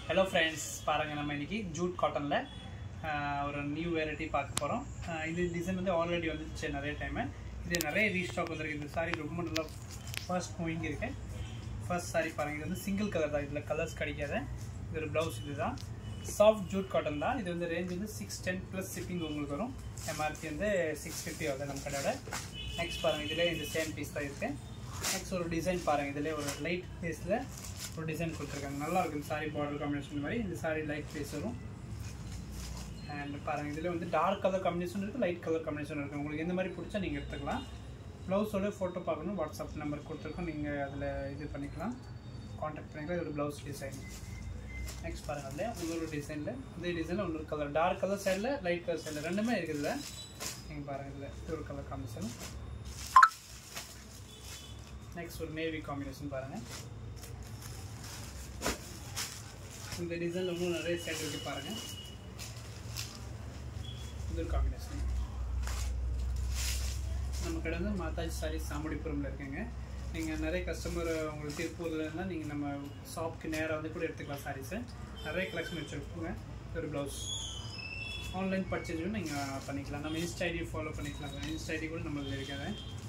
hello friends பாருங்கள் நம்ம இன்னைக்கு ஜூட் காட்டனில் ஒரு நியூ வெரைட்டி பார்க்க போகிறோம் இது டிசைன் வந்து ஆல்ரெடி வந்துச்சு நிறைய டைமு இது நிறைய ரீஸ்டாக் வந்திருக்கு இந்த சாரி ரொம்ப நல்லா ஃபர்ஸ்ட் மூவிங் இருக்கு ஃபர்ஸ்ட் சாரி பாருங்கள் இது வந்து சிங்கிள் கலர் தான் இதில் கலர்ஸ் கிடைக்காது இது ஒரு ப்ளவுஸ் இது தான் சாஃப்ட் ஜூட் காட்டன் தான் இது வந்து ரேஞ்ச் வந்து சிக்ஸ் டென் ப்ளஸ் ஷிப்பிங் உங்களுக்கு வரும் எம்ஆர்பி வந்து சிக்ஸ் ஃபிஃப்டி ஆகுது நம்ம கடையோட நெக்ஸ்ட் பாருங்கள் இதில் இந்த சேம் பீஸ் தான் இருக்குது நெக்ஸ்ட் ஒரு டிசைன் பாருங்கள் இதில் ஒரு லைட் ஃபேஸில் ஒரு டிசைன் கொடுத்துருக்காங்க நல்லா இருக்கும் சாரி பார்டர் காம்பினேஷன் மாதிரி இந்த சாரி லைட் ஃபேஸ் வரும் அண்ட் பாருங்கள் இதில் வந்து டார்க் கலர் காம்பினேஷன் இருக்குது லைட் கலர் காம்பினேஷன் இருக்குது உங்களுக்கு எந்த மாதிரி பிடிச்சா நீங்கள் எடுத்துக்கலாம் ப்ளவுஸோட ஃபோட்டோ பார்க்கணும் வாட்ஸ்அப் நம்பர் கொடுத்துருக்கோம் நீங்கள் அதில் இது பண்ணிக்கலாம் காண்டாக்ட் பண்ணிக்கலாம் இது ஒரு ப்ளவுஸ் டிசைன் நெக்ஸ்ட் பாருங்கள் அதில் இன்னொரு டிசைனில் இதே டிசைனில் இன்னொரு கலர் டார்க் கலர் சைடில் லைட் கலர் சைடில் ரெண்டுமே இருக்குது இதில் நீங்கள் பாருங்கள் இதில் இது ஒரு கலர் காம்பினேஷன் நெக்ஸ்ட் ஒரு நேவி காம்பினேஷன் பாருங்கள் இந்த டிசைனில் இன்னும் நிறைய செட் இருக்குது பாருங்கள் இது ஒரு காம்பினேஷன் நம்ம கடை வந்து மாதாஜி சாரி சாமுடிபுரமில் இருக்குங்க நீங்கள் நிறைய கஸ்டமர் உங்களுக்கு திருப்பூரில் இருந்தால் நீங்கள் நம்ம ஷாப்க்கு நேராக வந்து கூட எடுத்துக்கலாம் சாரீஸை நிறைய கலெக்ஷன் வச்சுருக்கோங்க ஒரு ப்ளவுஸ் ஆன்லைன் பர்ச்சேஸ் நீங்கள் பண்ணிக்கலாம் நம்ம இன்ஸ்டா ஐடி ஃபாலோ பண்ணிக்கலாம் இன்ஸ்டா ஐடி கூட நம்மளுக்கு இருக்காது